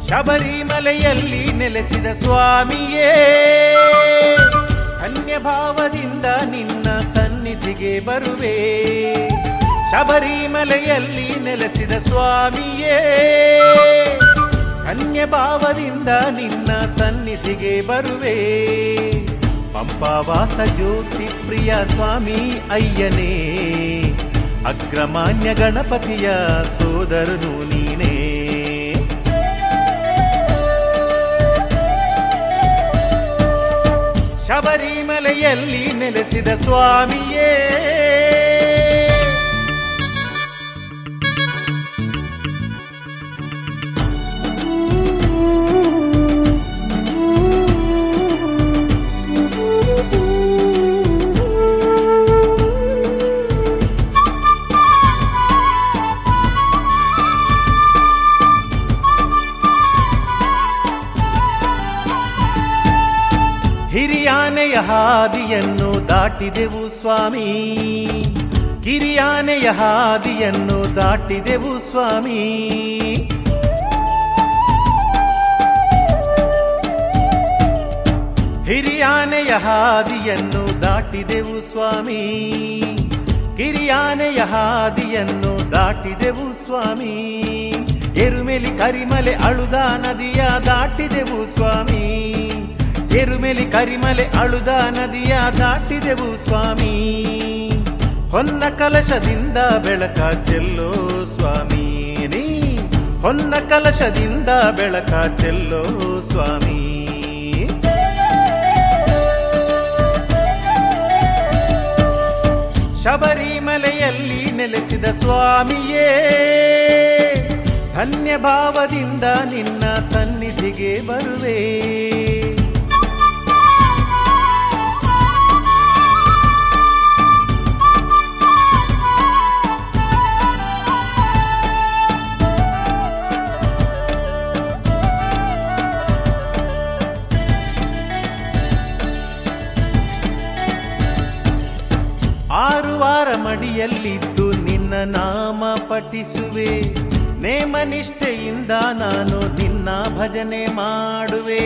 ಶಬರಿಮಲೆಯಲ್ಲಿ ನೆಲೆಸಿದ ಸ್ವಾಮಿಯೇ ಧನ್ಯಭಾವದಿಂದ ನಿನ್ನ ಸನ್ನಿಧಿಗೆ ಬರುವೆ ಶಬರಿಮಲೆಯಲ್ಲಿ ನೆಲೆಸಿದ ಸ್ವಾಮಿಯೇ ಧನ್ಯಭಾವದಿಂದ ನಿನ್ನ ಸನ್ನಿಧಿಗೆ ಬರುವೆ ಪಂಪವಾಸ ಜ್ಯೋತಿ ಪ್ರಿಯ ಸ್ವಾಮಿ ಅಯ್ಯನೇ ಅಗ್ರಮಾನ್ಯ ಗಣಪತಿಯ ಸೋದರನು ನೀನೇ ಶಬರಿಮಲೆಯಲ್ಲಿ ನೆಲೆಸಿದ ಸ್ವಾಮಿಯೇ ಹಿರಿಯಾನೆಯ ಹಾದಿಯನ್ನು ದಾಟಿದೆವು ಸ್ವಾಮಿ ಕಿರಿಯಾನೆಯ ಹಾದಿಯನ್ನು ದಾಟಿದೆವು ಸ್ವಾಮಿ ಹಿರಿಯಾನೆಯ ಹಾದಿಯನ್ನು ದಾಟಿದೆವು ಸ್ವಾಮಿ ಕಿರಿಯಾನೆಯ ಹಾದಿಯನ್ನು ದಾಟಿದೆವು ಸ್ವಾಮಿ ಎರುಮೆಲಿ ಕರಿಮಲೆ ಅಳುದ ನದಿಯ ದಾಟಿದೆವು ಸ್ವಾಮಿ ಎರುಮೆಲಿ ಕರಿಮಲೆ ಅಳುದ ನದಿಯ ದಾಟಿದೆವು ಸ್ವಾಮಿ ಹೊನ್ನ ಕಲಶದಿಂದ ಬೆಳಕ ಚೆಲ್ಲೋ ಸ್ವಾಮಿ ನೀ ಹೊನ್ನ ಕಲಶದಿಂದ ಬೆಳಕ ಚೆಲ್ಲೋ ಸ್ವಾಮಿ ಶಬರಿಮಲೆಯಲ್ಲಿ ನೆಲೆಸಿದ ಸ್ವಾಮಿಯೇ ಧನ್ಯಭಾವದಿಂದ ನಿನ್ನ ಸನ್ನಿಧಿಗೆ ಬರುವೆ ಆರು ವಾರ ಮಡಿಯಲ್ಲಿದ್ದು ನಿನ್ನ ನಾಮ ಪಠಿಸುವೆ ನೇಮನಿಷ್ಠೆಯಿಂದ ನಾನು ನಿನ್ನ ಭಜನೆ ಮಾಡುವೆ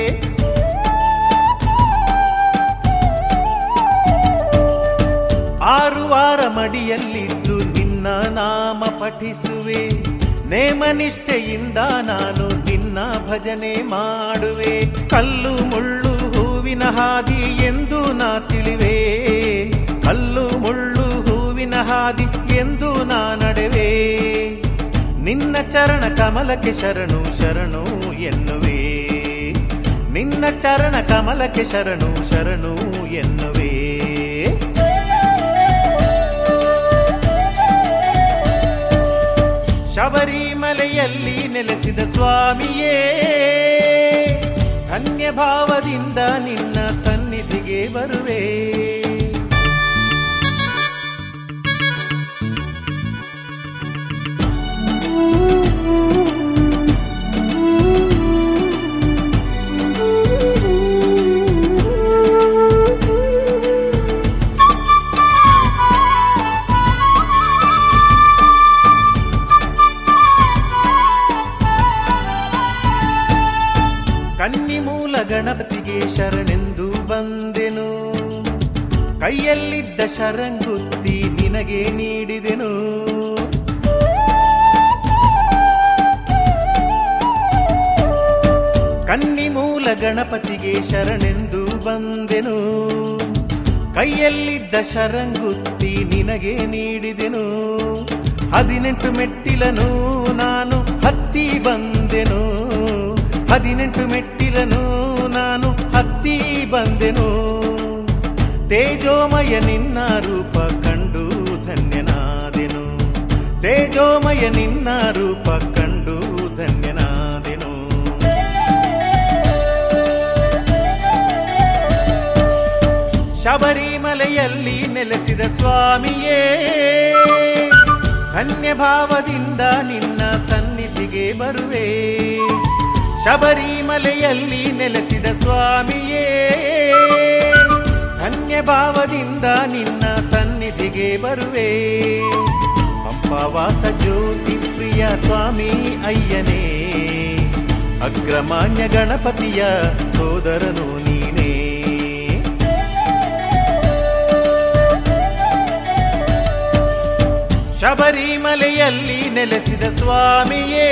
ಆರು ವಾರ ಮಡಿಯಲ್ಲಿದ್ದು ನಿನ್ನ ನಾಮ ಪಠಿಸುವೆ ನೇಮನಿಷ್ಠೆಯಿಂದ ನಾನು ನಿನ್ನ ಭಜನೆ ಮಾಡುವೆ ಕಲ್ಲು ಮುಳ್ಳು ಹೂವಿನ ಹಾದಿ ಎಂದು ನಾ ತಿಳಿವೆ ಕಲ್ಲು ಮುಳ್ಳು ಹೂವಿನ ಹಾದಿ ಎಂದು ನಾ ನಡೆವೆ ನಿನ್ನ ಚರಣ ಕಮಲಕ್ಕೆ ಶರಣು ಶರಣು ಎನ್ನುವೆ ನಿನ್ನ ಚರಣ ಕಮಲಕ್ಕೆ ಶರಣು ಶರಣು ಎನ್ನುವೆ ಶಬರಿಮಲೆಯಲ್ಲಿ ನೆಲೆಸಿದ ಸ್ವಾಮಿಯೇ ಧನ್ಯಭಾವದಿಂದ ನಿನ್ನ ಸನ್ನಿಧಿಗೆ ಬರುವೆ ಕನ್ನಿಮೂಲ ಗಣಪತಿಗೆ ಶರಣೆಂದು ಬಂದೆನು ಕೈಯಲ್ಲಿದ್ದ ಶರಂಗುತ್ತಿ ನಿನಗೆ ನೀಡಿದೆನು ಕನ್ನಿಮೂಲ ಗಣಪತಿಗೆ ಶರಣೆಂದು ಬಂದೆನು ಕೈಯಲ್ಲಿದ್ದ ಶರಂಗುತ್ತಿ ನಿನಗೆ ನೀಡಿದೆನು ಹದಿನೆಂಟು ಮೆಟ್ಟಿಲನು ನಾನು ಹತ್ತಿ ಬಂದೆನು ಹದಿನೆಂಟು ಮೆಟ್ಟಿಲನು ನಾನು ಹತ್ತಿ ಬಂದೆನು ತೇಜೋಮಯ ನಿನ್ನ ರೂಪ ಕಂಡು ಧನ್ಯನಾದೆನು ತೇಜೋಮಯ ನಿನ್ನ ರೂಪ ಕಂಡು ಧನ್ಯನಾದೆನು ಶಬರಿಮಲೆಯಲ್ಲಿ ನೆಲೆಸಿದ ಸ್ವಾಮಿಯೇ ಧನ್ಯಭಾವದಿಂದ ನಿನ್ನ ಸನ್ನಿಧಿಗೆ ಬರುವೆ ಶಬರಿಮಲೆಯಲ್ಲಿ ನೆಲೆಸಿದ ಸ್ವಾಮಿಯೇ ಧನ್ಯಭಾವದಿಂದ ನಿನ್ನ ಸನ್ನಿಧಿಗೆ ಬರುವೆ ಪಂಪವಾಸ ಜ್ಯೋತಿ ಪ್ರಿಯ ಸ್ವಾಮಿ ಅಯ್ಯನೇ ಅಗ್ರಮಾನ್ಯ ಗಣಪತಿಯ ಸೋದರನು ನೀನೇ ಶಬರಿಮಲೆಯಲ್ಲಿ ನೆಲೆಸಿದ ಸ್ವಾಮಿಯೇ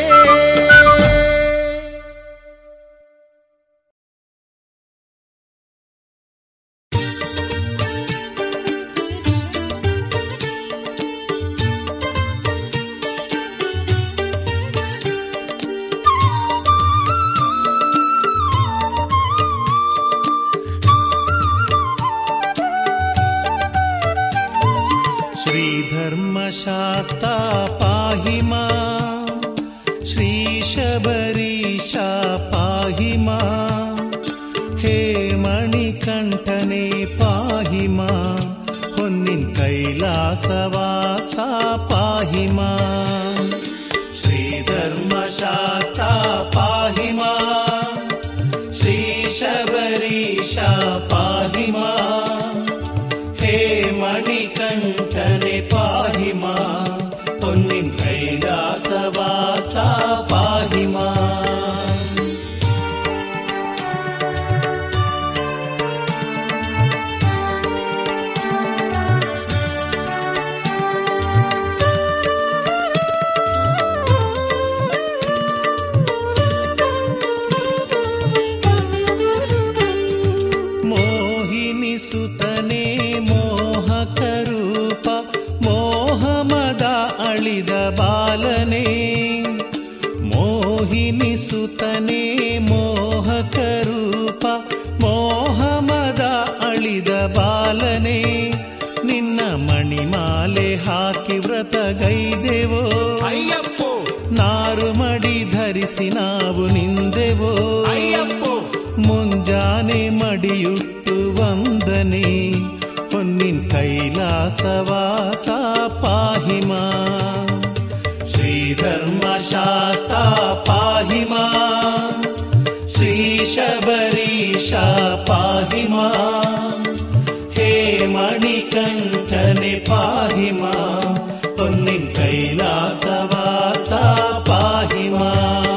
श्रीधर्मशास्ता पाहि मा श्रीशबरीशा पाहि मा हे मणिकण्ठने पाहि मा ಹೊನ್ನಿನ್ ಕೈಲಾಸವಾಸ ಪಾಹಿ ಮಾ ಶ್ರೀಧರ್ಮಶಾಸ್ತ ಪಾಹಿ ಮಾ ಶ್ರೀ ಶಬರೀಶ ಪಾಹಿ ಮಾ ಹೇ ಮಣಿಕಂಠನೆ ಪಾಹಿ ಮಾ ಹೊನ್ನಿನ್ ಕೈಲಾಸವಾಸ ಪಾಹಿ ಮಾ ಮೋಹಿನಿ ಸುತನೆ ಮೋಹಕ ರೂಪ ಮೋಹಮದ ಅಳಿದ ಬಾಲನೆ ಮೋಹಿನಿ ಸುತನೆ ಮೋಹಕ ರೂಪ ಮೋಹಮದ ಅಳಿದ ಬಾಲನೆ ನಿನ್ನ ಮಣಿಮಾಲೆ ಹಾಕಿ ವ್ರತ ಗೈದೆವೋ ಅಯ್ಯಪ್ಪೋ ನಾರು ಮಡಿ ಧರಿಸಿ ನಾವು ನಿಂದೆವೋ ಅಯ್ಯಪ್ಪೋ ಮುಂಜಾನೆ ಮಡಿಯುಟ್ಟು ವಂದನೆ ಹೊನ್ನಿನ್ ಕೈಲಾಸವಾಸ ಪಾಹಿಮಾ ಶ್ರೀಧರ್ಮಶಾಸ್ತ ಪಾಹಿಮಾ ಶ್ರೀ ಶಬರೀಶ ಪಾಹಿಮಾ ಹೇ ಮಣಿಕಂಠನೆ ಪಾಹಿಮಾ ಹೊನ್ನಿನ್ ಕೈಲಾಸವಾಸ ಪಾಹಿಮಾ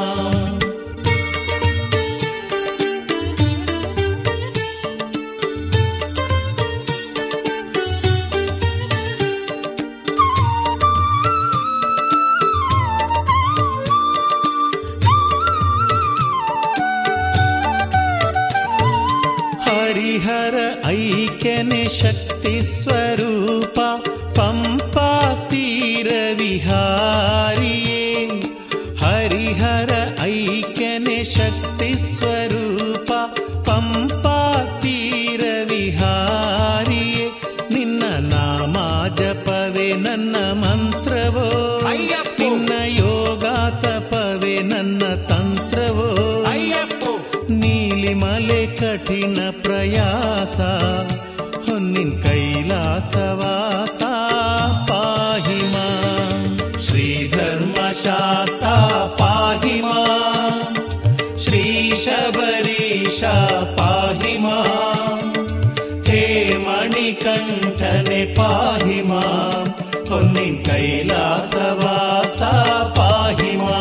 ಹರಿಹರ ಐಕ್ಯನೆ ಶಕ್ತಿ ಸ್ವರೂಪ ಪಂಪಾ ತೀರ ವಿಹಾರಿಯೇ ಹರಿಹರ ಐಕ್ಯನೆ ಶಕ್ತಿ ಸ್ವರೂಪ ಪಂಪಾ ತೀರ ವಿಹಾರಿಯೇ ನಿನ್ನ ನಾಮ ಜಪವೇ ನನ್ನ ಮಂತ್ರವೋ ಅಯ್ಯಪ್ಪೋ. ನಿನ್ನ ಯೋಗ ತಪವೇ ನನ್ನ ತಂತ್ರವೋ ಅಯ್ಯಪ್ಪೋ ನೀಲಿಮಲೆ ಕಠಿಣ ಪ್ರಯಾಸ ಹೊನ್ನಿನ್ ಕೈಲಾಸವಾಸ ಪಾಹಿಮಾ ಶ್ರೀಧರ್ಮಶಾಸ್ತ ಪಾಹಿಮಾ ಶ್ರೀ ಶಬರೀಶ ಪಾಹಿಮಾ ಹೇ ಮಣಿಕಂಠನೆ ಪಾಹಿಮಾ ಹೊನ್ನಿನ್ ಕೈಲಾಸವಾಸ ಪಾಹಿಮಾ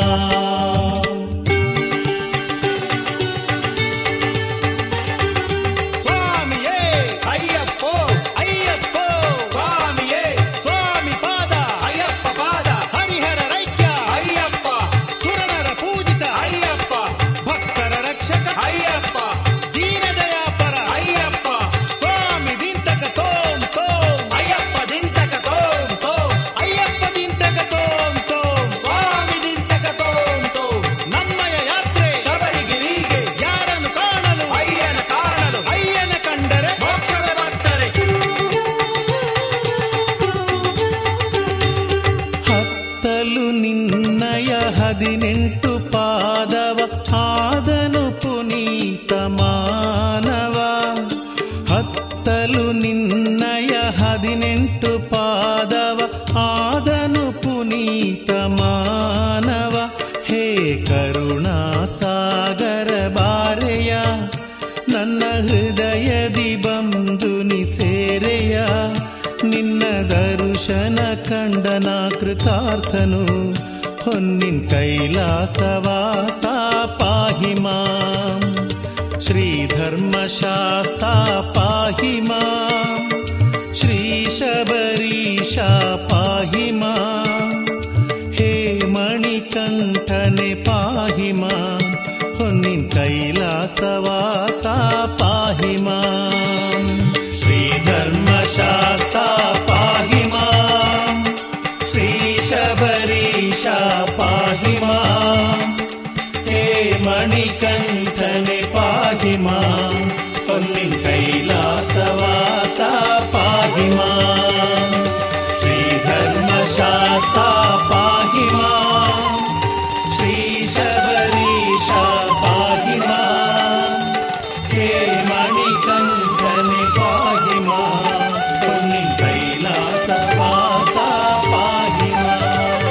ಸ್ವಾಮಿಯೇ ಅಯ್ಯಪ್ಪೋ ಅಯ್ಯಪ್ಪೋ ಸ್ವಾಮಿಯೇ ಸ್ವಾಮಿ ಪಾದ ಅಯ್ಯಪ್ಪ ಪಾದ ಹರಿಹರ ರೈಕ್ಯ ಅಯ್ಯಪ್ಪ ಸುರನರ ಪೂಜಿತ ಅಯ್ಯಪ್ಪ ಭಕ್ತರ ರಕ್ಷಕ ಅಯ್ಯಪ್ಪ ದೀನದಯಾಪರ ಅಯ್ಯಪ್ಪ ಸ್ವಾಮಿ ದಿಂತಕ ತೋಂ ತೋಂ ಅಯ್ಯಪ್ಪ ದಿಂತಕ ತೋಂ ತೋಂ ಅಯ್ಯಪ್ಪ ದಿಂತಕ ತೋಂ ತೋಂ ಸ್ವಾಮಿ ದಿಂತಕ ತೋಂ ತೋಂ ನಮ್ಮಯ ಯಾತ್ರೆ ಶಬರಿಗಿರಿಗೆ ಯಾರನ್ನು ಕಾಣಲು ಅಯ್ಯನ ಕಾಣಲು ಅಯ್ಯನ ಕಂಡರೆ ಮೋಕ್ಷದ ಭಕ್ತರೆ ಹತ್ತಲು ನಿನ್ನಯ ಹದಿನೆಂಟು ಪಾದವ ಆದನು ಪುನೀತ ಮಾನವ ಹತ್ತಲು ನಿನ್ನಯ ಹದಿನೆಂಟು ಪಾದವ ಆದನು ಪುನೀತ ಮಾನವ ಹೇ ಕರುಣಾ ಸಾಗರ ಬಾರೆಯ ನನ್ನ ಹೃದಯದಿ ಬಂದು ನಿ ಸೇರೆಯ ನಿನ್ನ ದರ್ಶನ ಕಂಡನ ಕೃತಾರ್ಥನು ಹೊನ್ನಿನ್ ಕೈಲಾಸವಾಸ ಪಾಹಿ ಮಾಂ ಶ್ರೀಧರ್ಮಶಾಸ್ತ ಪಾಹಿ ಮಾಂ ಶ್ರೀ ಶಬರೀಶ ಪಾಹಿ ಮಾಂ ಹೇ ಮಣಿಕಂಠನೆ ಪಾಹಿ ಮಾಂ ಹೊನ್ನಿನ್ ಕೈಲಾಸವಾಸ ಪಾಹಿ ಮಾಂ ಶ್ರೀಧರ್ಮಶಾಸ್ತ ಪಾಹಿ ಮಾಂ ಶ್ರೀ ಶಬರೀಶ ಪಾಹಿ ಮಾಂ ಹೇ ಮಣಿಕಂಠನೆ ಪಾಹಿ ಮಾಂ ಹೊನ್ನಿನ್ ಕೈಲಾಸವಾಸ ಪಾಹಿ ಮಾಂ ಶ್ರೀ ಧರ್ಮಶಾಸ್ತ ಪಾಹಿ ಮಾಂ ಶ್ರೀ ಶಬರೀಶ ಪಾಹಿ ಮಾಂ ಹೇ ಮಣಿಕಂಠನೆ ಪಾಹಿ ಮಾಂ ಹೊನ್ನಿನ್ ಕೈಲಾಸವಾಸ ಪಾಹಿ ಮಾಂ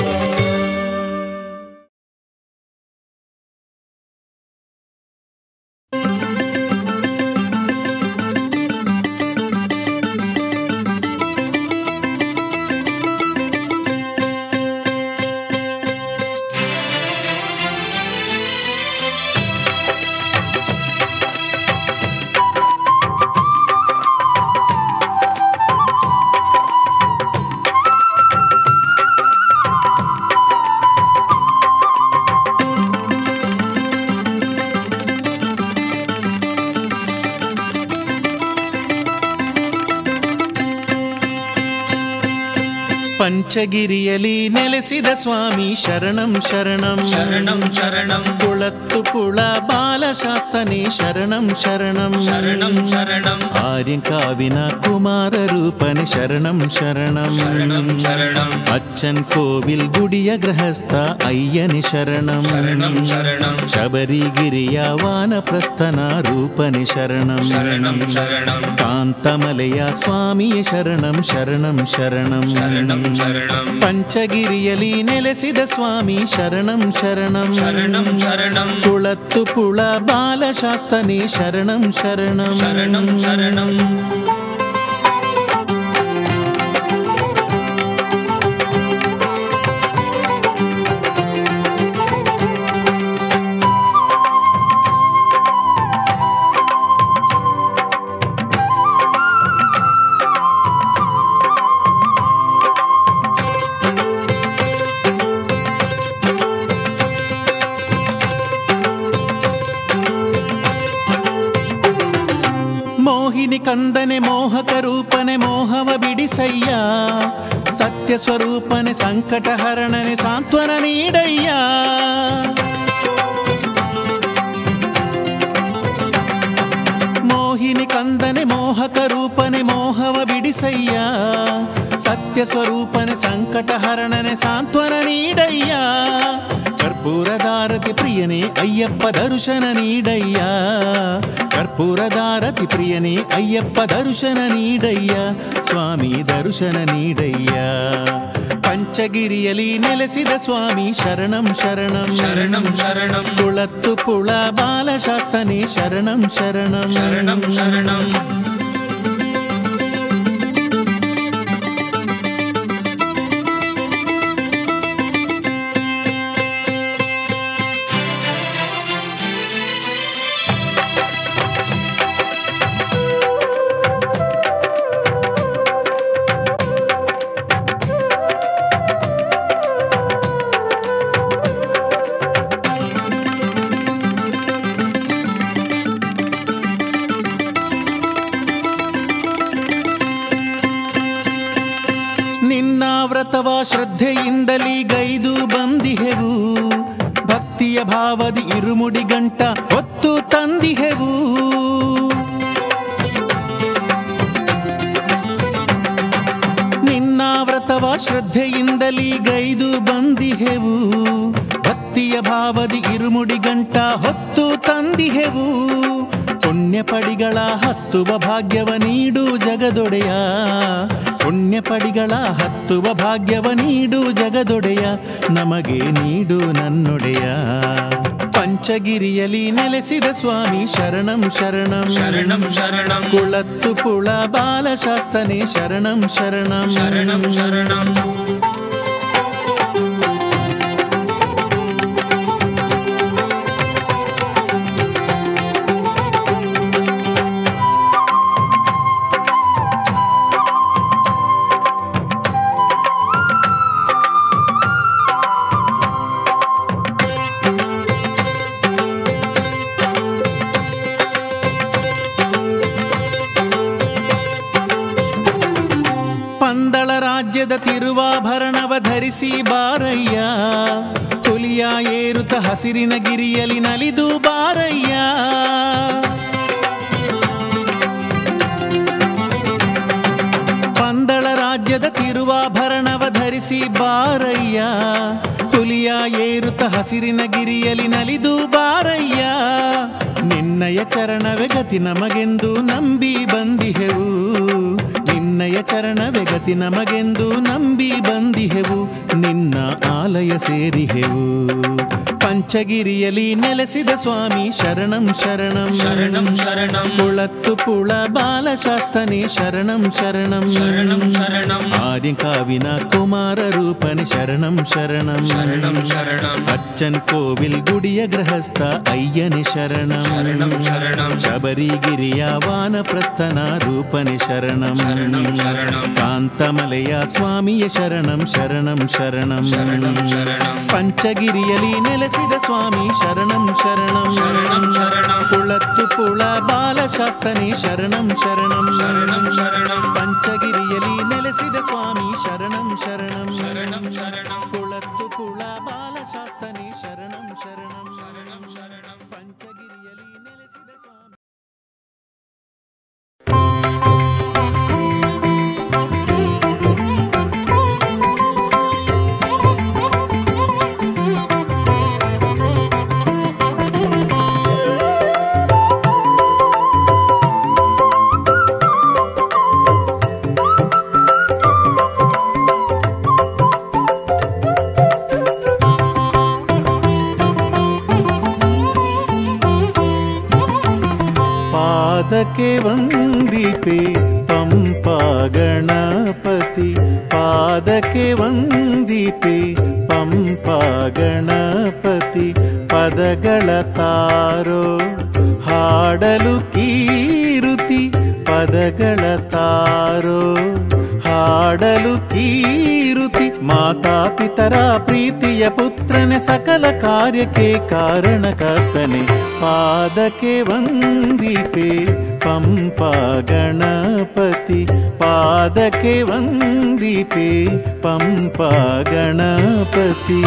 ಪಂಚಗಿರಿಯಲಿ ನೆಲೆಸಿದ ಸ್ವಾಮಿ ಶರಣಂ ಶರಣಂ ಶರಣಂ ಶರಣಂ ಕುಳತ್ತು ಕುಳ ಬಾಲಶಾಸ್ತನೇ ಶರಣಂ ಶರಣಂ ಶರಣಂ ಶರಣಂ ആര്യങ്കാവിന കുമാര രൂപന് ശരണം ശരണം ಶರಣಂ ಶರಣಂ അച്ഛൻ കോവിൽ ഗുഡിയ ഗ്രഹസ്ഥ അയ്യന് ശരണം ಶರಣಂ ಶರಣಂ ശബരിഗിരിയ വാനപ്രസ്ഥന ರೂಪന് ശരണം ಶರಣಂ ಶರಣಂ ಕಾಂತಮಲೆಯ ಸ್ವಾಮಿಯ ಶರಣಂ ಶರಣಂ ಶರಣಂ ಶರಣಂ ಶರಣಂ ಪಂಚಗಿರಿಯಲಿ ನೆಲೆಸಿದ ಸ್ವಾಮಿ ಶರಣಂ ಶರಣಂ ಶರಣಂ ಶರಣಂ ಕುಳತ್ತು ಪುಳ ಬಾಲಶಾಸ್ತನೇ ಶರಣಂ ಶರಣಂ ಶರಣಂ ಶರಣಂ ಮೋಹಿನಿ ಕಂದನೆ ಮೋಹಕ ರೂಪನೆ ಮೋಹವ ಬಿಡಿಸಯ್ಯ ಸತ್ಯ ಸ್ವರೂಪನೆ ಸಂಕಟ ಹರಣನೆ ಸಾಂತ್ವನ ನೀಡಯ್ಯ ಮೋಹಿನಿ ಕಂದನೆ ಮೋಹಕ ರೂಪನೆ ಮೋಹವ ಬಿಡಿಸಯ್ಯ ಸತ್ಯ ಸ್ವರೂಪನೆ ಸಂಕಟ ಹರಣನೆ ಸಾಂತ್ವನ ನೀಡಯ್ಯ ಕರ್ಪೂರದಾರತಿ ಪ್ರಿಯನೇ ಅಯ್ಯಪ್ಪ ದರ್ಶನ ನೀಡಯ್ಯ ಕರ್ಪೂರದಾರತಿ ಪ್ರಿಯನೇ ಅಯ್ಯಪ್ಪ ದರ್ಶನ ನೀಡಯ್ಯ ಸ್ವಾಮಿ ದರ್ಶನ ನೀಡಯ್ಯ ಪಂಚಗಿರಿಯಲಿ ನೆಲೆಸಿದ ಸ್ವಾಮಿ ಶರಣಂ ಶರಣಂ ಶರಣಂ ಶರಣಂ ಕುಳತ್ತು ಪುಳ ಬಾಲಶಾಸ್ತನೇ ಶರಣಂ ಶರಣಂ ಶರಣಂ ಶರಣಂ ನಿನ್ನ ವ್ರತವ ಶ್ರದ್ಧೆಯಿಂದಲೇ ಗೈದು ಬಂದಿಹೆವು ಭಕ್ತಿಯ ಭಾವದಿ ಇರುಮುಡಿ ಗಂಟ ಹೊತ್ತು ತಂದಿಹೆವು ನಿನ್ನ ವ್ರತವ ಶ್ರದ್ಧೆಯಿಂದಲೇ ಗೈದು ಬಂದಿಹೆವು ಭಕ್ತಿಯ ಭಾವದಿ ಇರುಮುಡಿ ಗಂಟ ಹೊತ್ತು ತಂದಿಹೆವು ಪುಣ್ಯ ಪಡಿಗಳ ಹತ್ತುವ ಭಾಗ್ಯವ ನೀಡು ಜಗದೊಡೆಯ ಪುಣ್ಯ ಪಡಿಗಳ ಹತ್ತುವ ಭಾಗ್ಯವ ನೀಡು ಜಗದೊಡೆಯ ನಮಗೆ ನೀಡು ನನ್ನೊಡೆಯ ಪಂಚಗಿರಿಯಲಿ ನೆಲೆಸಿದ ಸ್ವಾಮಿ ಶರಣಂ ಶರಣಂ ಶರಣಂ ಶರಣಂ ಕುಳತ್ತು ಪುಳ ಬಾಲಶಾಸ್ತನೇ ಶರಣಂ ಶರಣಂ ಶರಣಂ ಶರಣಂ ತಿರುವಾಭರಣವ ಧರಿಸಿ ಬಾರಯ್ಯ ಹುಲಿಯ ಏರುತ ಹಸಿರಿನ ಗಿರಿಯಲಿ ನಲಿದು ಬಾರಯ್ಯ ಪಂದಳ ರಾಜ್ಯದ ತಿರುವಾಭರಣವ ಧರಿಸಿ ಬಾರಯ್ಯ ಹುಲಿಯ ಏರುತ ಹಸಿರಿನ ಗಿರಿಯಲಿ ನಲಿದು ಬಾರಯ್ಯ ನಿನ್ನಯ ಚರಣವೇ ಗತಿ ನಮಗೆಂದು ನಂಬಿ ಬಂದಿಹೆವು ನಿನ್ನಯ ಚರಣವೇ ಗತಿ ನಮಗೆಂದು ನಂಬಿ ಬಂದಿಹೆವು ನಿನ್ನ ಆಲಯ ಸೇರಿಹೆವು ಪಂಚಗಿರಿಯಲಿ ನೆಲೆಸಿದ ಸ್ವಾಮಿ ಶರಣಂ ಶರಣಂ ಶರಣಂ ಶರಣಂ ಕುಳತ್ತು ಪುಳ ಬಾಲಶಾಸ್ತನೇ ಶರಣಂ ಶರಣಂ ಶರಣಂ ಶರಣಂ ആര്യങ്കാവിന കുമാര രൂപന് ശരണം ശരണം ശരണം ശരണം അച്ഛൻ കോവിൽ ഗുഡിയ ഗൃഹസ്ഥ അയ്യന് ശരണം ശരണം ശരണം ശബരിഗിരിയ വാനപ്രസ്ഥന രൂപന് ശരണം ശരണം ശരണം കാന്തമലയ സ്വാമിയ ശരണം ശരണം ശരണം ശരണം ശരണം പഞ്ചഗിരിയലി ನೆಲೆಸಿದ ಸ್ವಾಮಿ ಶರಣಂ ಶರಣಂ ശരണം ശരണം ಕುಳತ್ತು ಪುಳ ಬಾಲಶಾಸ್ತನಿ ಶರಣಂ ಶರಣಂ ശരണം ശരണം ಪಂಚಗಿರಿಯಲಿ ನೆಲೆಸಿದ ಸ್ವಾಮಿ ಶರಣಂ ಶರಣಂ ശരണം ശരണം ಕುಳತ್ತು ಪುಳ ಬಾಲಶಾಸ್ತನಿ ಶರಣಂ ಶರಣಂ ശരണം ശരണം ಪಂಚಗಿರಿಯಲಿ ನೆಲೆಸಿದ ಸ್ವಾಮಿ ಪಾದಕ್ಕೆ ವಂದಿಪೆ ಪಂಪಾ ಗಣಪತಿ ಪಾದಕ್ಕೆ ವಂದಿಪೆ ಪಂಪಾ ಗಣಪತಿ ಪದಗಳ ತಾರೋ ಹಾಡಲು ಕೀರುತಿ ಪದಗಳ ತಾರೋ ಹಾಡಲು ಕೀರುತಿ ಮಾತಾಪಿತರ ಪ್ರೀತಿಯ ಪುತ್ರನೆ ಸಕಲ ಕಾರ್ಯಕ್ಕೆ ಕಾರಣಕರ್ತನೆ ಪಾದಕ್ಕೆ ವಂದಿಪೆ ಪಂಪಾ ಗಣಪತಿ ಪಾದಕ್ಕೆ ವಂದಿಪೆ ಪಂಪಾ ಗಣಪತಿ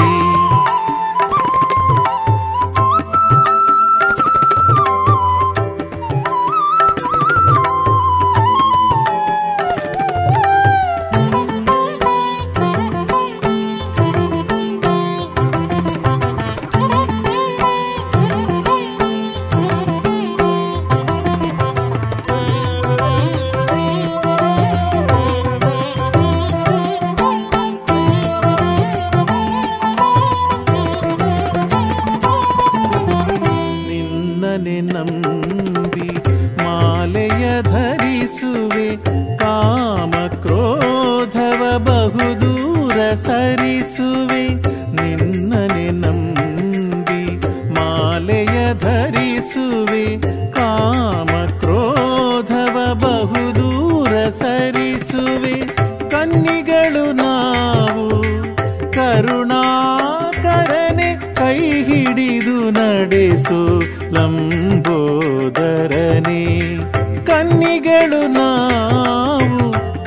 ನಿನ್ನನೆ ನಂಬಿ ಮಾಲೆಯ ಧರಿಸುವೆ ಕಾಮ ಕ್ರೋಧವ ಬಹುದೂರ ಸರಿಸುವೆ ನಿನ್ನನೆ ನಂಬಿ ಮಾಲೆಯ ಧರಿಸುವೆ ಕಾಮ ಕ್ರೋಧವ ಬಹುದೂರ ಸರಿಸುವೆ ಕನ್ನಿಗಳು ನಾವು ಕರುಣಾಕರನೆ ಕೈ ಹಿಡಿದು ನಡೆಸು ಲಂಬೋದರನೆ ಕನ್ನಿಗಳು ನಾವು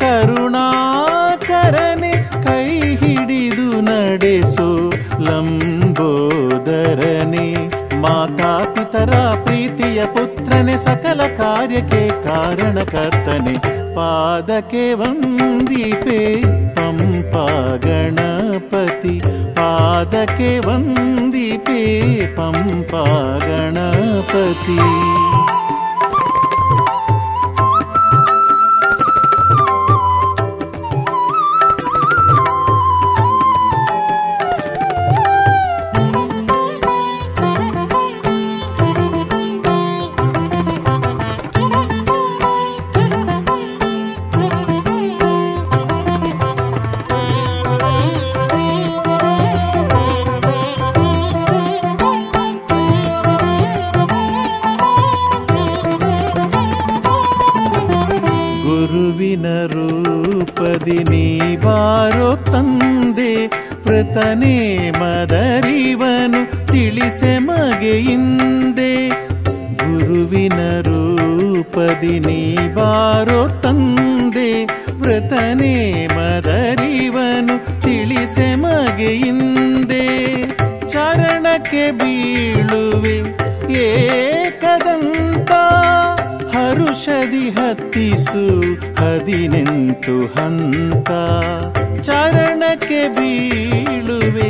ಕರುಣಾಕರನೆ ಕೈ ಹಿಡಿದು ನಡೆಸು ಲಂಬೋದರನೆ ಮಾತಾಪಿತರ ಪ್ರೀತಿಯ ಪುತ್ರನೆ ಸಕಲ ಕಾರ್ಯಕ್ಕೆ ಕಾರಣಕರ್ತನೆ ಪಾದಕ್ಕೆ ವಂದಿಪೆ ಪಂಪಾ ಗಣಪತಿ ಪಾದಕ್ಕೆ ವಂದಿಪೆ ಪಂಪಾ ಗಣಪತಿ ಗುರುವಿನ ರೂಪದಿ ನೀ ಬಾರೋ ತಂದೆ ಪೃತನೇ ಮದರಿವನು ತಿಳಿಸೆ ಮಗೆಯಿಂದೆ ಗುರುವಿನ ರೂಪದಿ ನೀ ಬಾರೋ ತಂದೆ ವೃತನೇ ಮದರಿವನು ಸೆಮಗೆಯಿಂದೆ ಚರಣಕ್ಕೆ ಬೀಳುವೆ ಏಕದಂತ ಹರುಷದಿ ಹತ್ತಿಸು ಹದಿನೆಂಟು ಹಂತ ಚರಣಕ್ಕೆ ಬೀಳುವೆ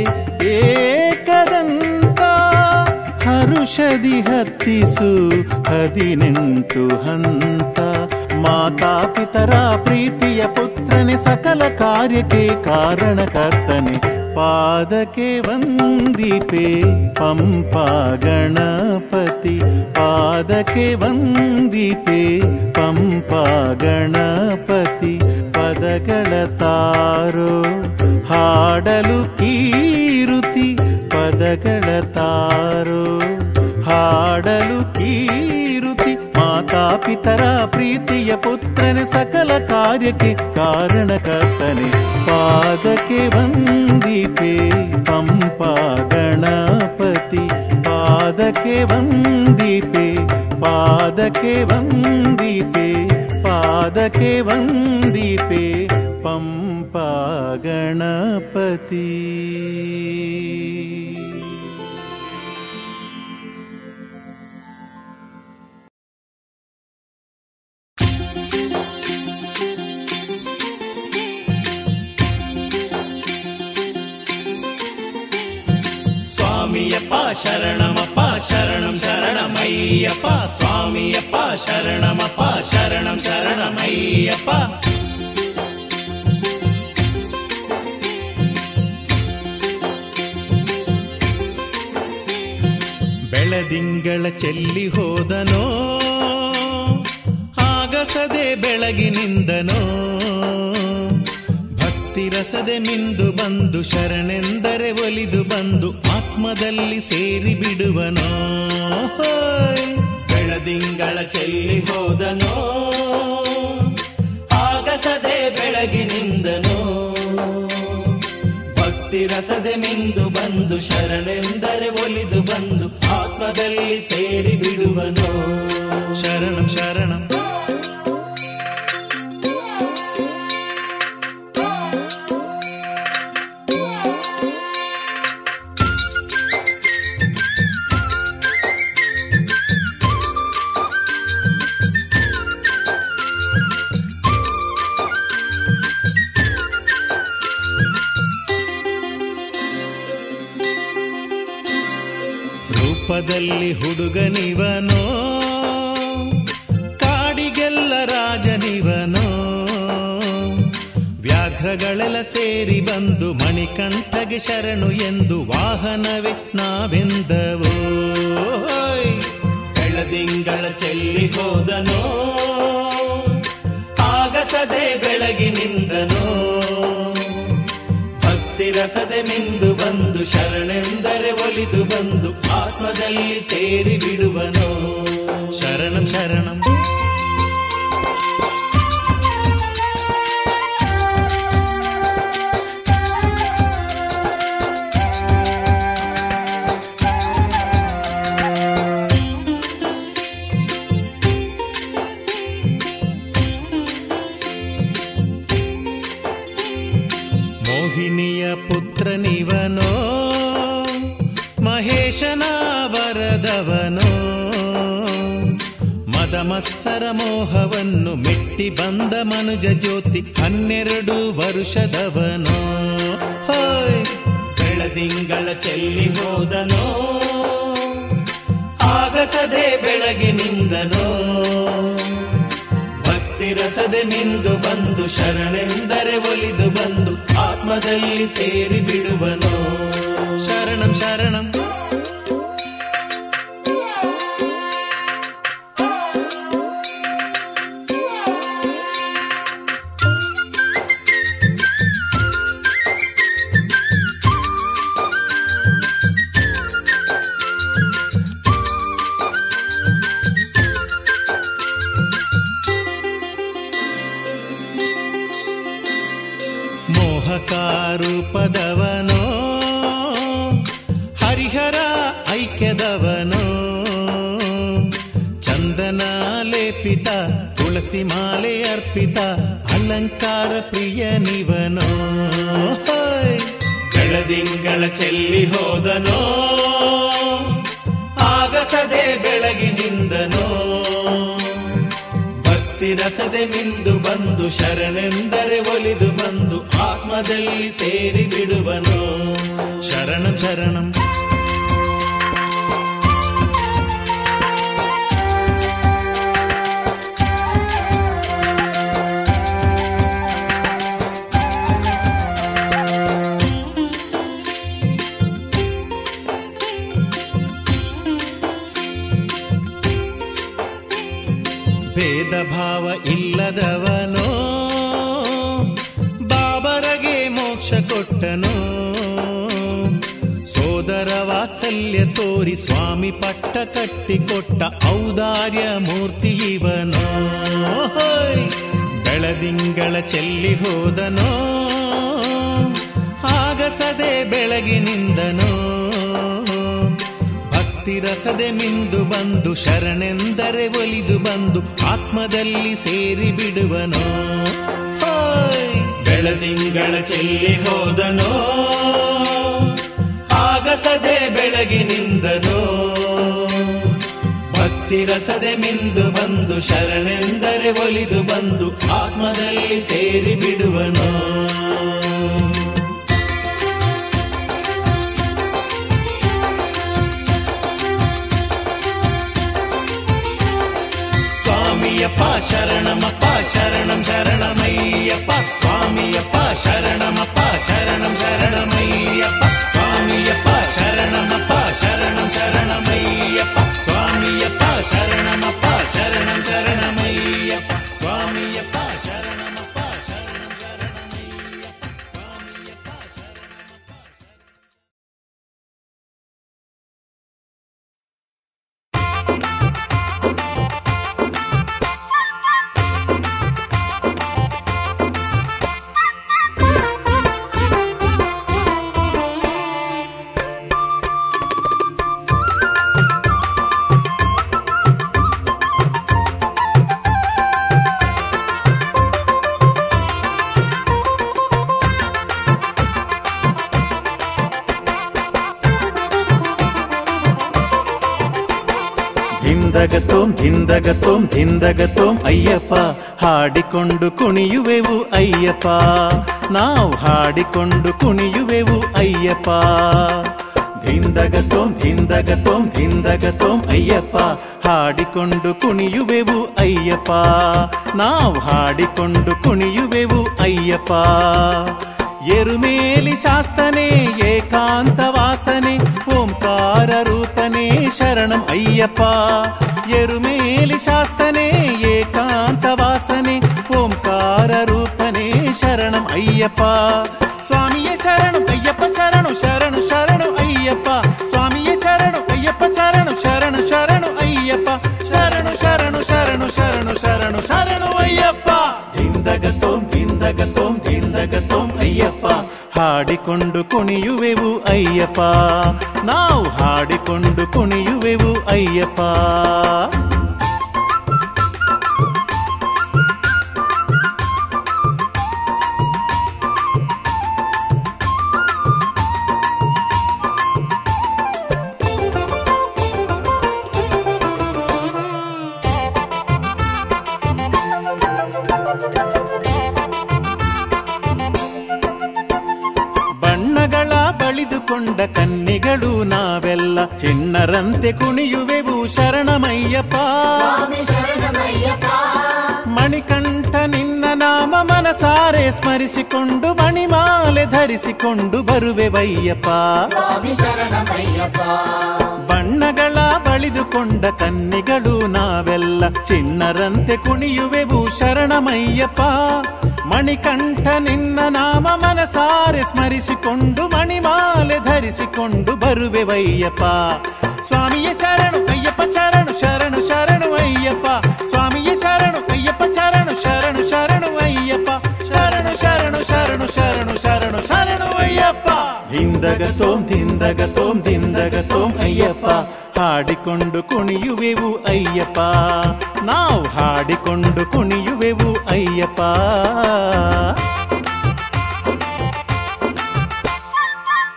ಏಕದಂತ ಹರುಷದಿ ಹತ್ತಿಸು ಹದಿನೆಂಟು ಹಂತ ಮಾತಾಪಿತರ ಪ್ರೀತಿಯ ಪುತ್ರನೆ ಸಕಲ ಕಾರ್ಯಕ್ಕೆ ಕಾರಣಕರ್ತನೆ ಪಾದಕ್ಕೆ ವಂದಿಪೆ ಪಂಪಾ ಗಣಪತಿ ಪಾದಕ್ಕೆ ವಂದಿಪೆ ಪಂಪಾ ಗಣಪತಿ ಪದಗಳ ತಾರೋ ಹಾಡಲು ಕೀರುತಿ ಪದಗಳ ತಾರೋ ಹಾಡಲು ಕೀರುತಿ ಮಾತಾಪಿತರ ಪ್ರೀತಿಯ ಪುತ್ರನೆ ಸಕಲ ಕಾರ್ಯಕ್ಕೆ ಕಾರಣಕರ್ತನೆ ಪಾದಕ್ಕೆ ವಂದಿಪೆ ಪಂಪಾ ಗಣಪತಿ ಪಾದಕ್ಕೆ ವಂದಿಪೆ ಪಾದಕ್ಕೆ ವಂದಿಪೆ ಪಾದಕ್ಕೆ ವಂದಿಪೆ ಪಂಪಾ ಗಣಪತಿ ಸ್ವಾಮಿಯಪ್ಪ ಶರಣಮಪ್ಪ ಶರಣಂ ಶರಣಮಯ್ಯಪ್ಪ ಸ್ವಾಮಿಯಪ್ಪ ಶರಣಮಪ್ಪ ಶರಣಂ ಶರಣಮಯ್ಯಪ್ಪ ಬೆಳದಿಂಗಳ ಚೆಲ್ಲಿ ಹೋದನೋ ಆಗಸದೆ ಬೆಳಗಿನಿಂದನೋ ಭಕ್ತಿ ರಸದೆ ಮಿಂದು ಬಂದು ಶರಣೆಂದರೆ ಒಲಿದು ಬಂದು ಆತ್ಮದಲ್ಲಿ ಸೇರಿ ಬಿಡುವನೋ ಹೋಯ್. ಬೆಳದಿಂಗಳ ಚೆಲ್ಲಿ ಹೋದನೋ ಆಗಸದೆ ಬೆಳಗಿನಿಂದನೋ ಭಕ್ತಿ ರಸದೆ ಮಿಂದು ಬಂದು ಶರಣೆಂದರೆ ಒಲಿದು ಬಂದು ಆತ್ಮದಲ್ಲಿ ಸೇರಿ ಬಿಡುವನೋ ಶರಣಂ ಶರಣಂ ರೂಪದಲ್ಲಿ ಹುಡುಗನಿವನೋ ಕಾಡಿಗೆಲ್ಲ ರಾಜನಿವನೋ ವ್ಯಾಘ್ರಗಳೆಲ್ಲ ಸೇರಿ ಬಂದು ಮಣಿಕಂಠಗೆ ಶರಣು ಎಂದು ವಾಹನವೇ ನಾವೆಂದವೋ ಹೋಯ್. ಬೆಳದಿಂಗಳ ಚೆಲ್ಲಿ ಹೋದನೋ ಆಗಸದೆ ಬೆಳಗಿನಿಂದನೋ ಭಕ್ತಿ ರಸದೆ ಮಿಂದು ಬಂದು ಶರಣೆಂದರೆ ಒಲಿದು ಬಂದು ಆತ್ಮದಲ್ಲಿ ಸೇರಿ ಬಿಡುವನೋ ಶರಣಂ ಶರಣಂ ಮೋಹಿನಿಯ ಪುತ್ರನಿವನೋ ಮಹೇಶನ ವರದವನೋ ಮದ ಮತ್ಸರ ಮೋಹವನ್ನು ಮೆಟ್ಟಿ ಬಂದ ಮನುಜ ಜ್ಯೋತಿ ಹನ್ನೆರಡು ವರುಷದವನೋ ಹೋಯ್ ಬೆಳದಿಂಗಳ ಚೆಲ್ಲಿ ಹೋದನೋ ಆಗಸದೆ ಬೆಳಗಿನಿಂದನೋ ಭಕ್ತಿ ರಸದೆ ಮಿಂದು ಬಂದು ಶರಣೆಂದರೆ ಒಲಿದು ಬಂದು ಆತ್ಮದಲ್ಲಿ ಸೇರಿ ಬಿಡುವನೋ ಶರಣಂ ಶರಣಂ ಮೋಹಕಾರೂಪದವನೋ ಹರಿಹರ ಐಕ್ಯದವನೋ ಚಂದನ ಲೇಪಿತ ತುಳಸಿ ಮಾಲೆ ಅರ್ಪಿತ ಅಲಂಕಾರ ಪ್ರಿಯನಿವನೋ ಹೋಯ್. ಬೆಳದಿಂಗಳ ಚೆಲ್ಲಿ ಹೋದನೋ ಆಗಸದೆ ಬೆಳಗಿನಿಂದನೋ ಭಕ್ತಿ ರಸದೆ ಮಿಂದು ಬಂದು ಶರಣೆಂದರೆ ಒಲಿದು ಬಂದು ಆತ್ಮದಲ್ಲಿ ಸೇರಿ ಬಿಡುವನು ಶರಣಂ ಶರಣಂ ಭೇದ ಭಾವ ಇಲ್ಲದವನೋ ಬಾಬರಗೆ ಮೋಕ್ಷ ಕೊಟ್ಟನೋ ಸೋದರ ವಾತ್ಸಲ್ಯ ತೋರಿ ಸ್ವಾಮಿ ಪಟ್ಟ ಕಟ್ಟಿಕೊಟ್ಟ ಔದಾರ್ಯ ಮೂರ್ತಿ ಇವನೋ ಹೋಯ್. ಬೆಳದಿಂಗಳ ಚೆಲ್ಲಿ ಹೋದನೋ ಆಗಸದೆ ಬೆಳಗಿನಿಂದನೋ ಭಕ್ತಿ ರಸದೆ ಮಿಂದು ಬಂದು ಶರಣೆಂದರೆ ಒಲಿದು ಬಂದು ಆತ್ಮದಲ್ಲಿ ಸೇರಿ ಬಿಡುವನೋ ಹೋಯ್. ಬೆಳದಿಂಗಳ ಚೆಲ್ಲಿ ಹೋದನೋ ಆಗಸದೆ ಬೆಳಗಿನಿಂದನೋ ಭಕ್ತಿ ರಸದೆ ಮಿಂದು ಬಂದು ಶರಣೆಂದರೆ ಒಲಿದು ಬಂದು ಆತ್ಮದಲ್ಲಿ ಸೇರಿ ಬಿಡುವನೋ ಸ್ವಾಮಿಯಪ್ಪ ಶರಣಮಪ್ಪ ಶರಣಂ ಶರಣಮಯ್ಯಪ್ಪ ಸ್ವಾಮಿಯಪ್ಪ ಶರಣಮಪ್ಪ ಶರಣಂ ಶರಣಮಯ್ಯಪ್ಪ ಸ್ವಾಮಿಯಪ್ಪ ಶರಣಮಪ್ಪ ಶರಣಂ ಶರಣಮಯ್ಯಪ್ಪ ಸ್ವಾಮಿಯಪ್ಪ ಶರಣಮಪ್ಪ ಶರಣಂ ಶರಣಮಯ್ಯಪ್ಪ ಸ್ವಾಮಿಯಪ್ಪ ಶರಣಮಪ್ಪ ಶರಣಂ ಶರಣಮಯ್ಯಪ್ಪ ಸ್ವಾಮಿಯಪ್ಪ ಶರಣಮಪ್ಪ ಧಿಂದಗತೋಂ ಧಿಂದಗತೋಂ ಧಿಂದಗತೋಂ ಅಯ್ಯಪ್ಪ ಹಾಡಿಕೊಂಡು ಕುಣಿಯುವೆವು ಅಯ್ಯಪ್ಪ ನಾವು ಹಾಡಿಕೊಂಡು ಕುಣಿಯುವೆವು ಅಯ್ಯಪ್ಪ ಧಿಂದಗತೋಂ ಧಿಂದಗತೋಂ ಧಿಂದಗತೋಂ ಅಯ್ಯಪ್ಪ ಹಾಡಿಕೊಂಡು ಕುಣಿಯುವೆವು ಅಯ್ಯಪ್ಪ ನಾವು ಹಾಡಿಕೊಂಡು ಕುಣಿಯುವೆವು ಅಯ್ಯಪ್ಪ ಎರುಮೇಲಿ ಶಾಸ್ತನೆ ಏಕಾಂತ ವಾಸನೆ ಓಂಕಾರ ರೂಪನೇ ಶರಣಂ ಅಯ್ಯಪ್ಪ ಎರುಮೇಲಿ ಶಾಸ್ತನೆ ಏಕಾಂತ ವಾಸನೆ ಓಂಕಾರ ರೂಪನೇ ಶರಣಂ ಅಯ್ಯಪ್ಪ ಸ್ವಾಮಿಯ ಶರಣು ಅಯ್ಯಪ್ಪ ಶರಣು ಶರಣು ಶರಣು ಅಯ್ಯಪ್ಪ ಸ್ವಾಮಿಯ ಶರಣು ಅಯ್ಯಪ್ಪ ಶರಣು ಶರಣು ಶರಣು ಅಯ್ಯಪ್ಪ ಶರಣು ಶರಣು ಶರಣು ಶರಣು ಶರಣು ಶರಣು ಅಯ್ಯಪ್ಪ ದಿಂದಗತೋಂ ದಿಂದಗತೋಂ ದಿಂದಗತೋಂ ಅಯ್ಯಪ್ಪ ಹಾಡಿಕೊಂಡು ಕುಣಿಯುವೆವು ಅಯ್ಯಪ್ಪ ನಾವು ಹಾಡಿಕೊಂಡು ಕುಣಿಯುವೆವು ಅಯ್ಯಪ್ಪ ಬಣ್ಣಗಳ ಬಳಿದುಕೊಂಡ ಕನ್ನಿಗಳು ನಾವೆಲ್ಲ ಚಿಣ್ಣರಂತೆ ಕುಣಿಯುವೆವು ಶರಣಮಯ್ಯಪ್ಪ ಮಣಿಕಂಠ ನಿನ್ನ ನಾಮ ಮನಸಾರೆ ಸ್ಮರಿಸಿಕೊಂಡು ಮಣಿಮಾಲೆ ಧರಿಸಿಕೊಂಡು ಬರುವೆವಯ್ಯಪ್ಪ ಬಣ್ಣಗಳ ಬಳಿದುಕೊಂಡ ಕನ್ನಿಗಳು ನಾವೆಲ್ಲ ಚಿಣ್ಣರಂತೆ ಕುಣಿಯುವೆವು ಶರಣಮಯ್ಯಪ್ಪ ಮಣಿಕಂಠ ನಿನ್ನ ನಾಮ ಮನಸಾರೆ ಸ್ಮರಿಸಿಕೊಂಡು ಮಣಿಮಾಲೆ ಧರಿಸಿಕೊಂಡು ಬರುವೆವಯ್ಯಪ್ಪ ಸ್ವಾಮಿಯ ಶರಣು ಅಯ್ಯಪ್ಪ ಶರಣು ಶರಣು ಶರಣು ಅಯ್ಯಪ್ಪ ಸ್ವಾಮಿಯ ಶರಣು ಅಯ್ಯಪ್ಪ ಶರಣು ಶರಣು ಶರಣು ಅಯ್ಯಪ್ಪ ಶರಣು ಶರಣು ಶರಣು ಶರಣು ಶರಣು ಶರಣು ಅಯ್ಯಪ್ಪ ದಿಂದಗತೋಂ ದಿಂದಗತೋಂ ದಿಂದಗತೋಂ ಅಯ್ಯಪ್ಪ ಹಾಡಿಕೊಂಡು ಕುಣಿಯುವೆವು ಅಯ್ಯಪ್ಪ ನಾವು ಹಾಡಿಕೊಂಡು ಕುಣಿಯುವೆವು ಅಯ್ಯಪ್ಪ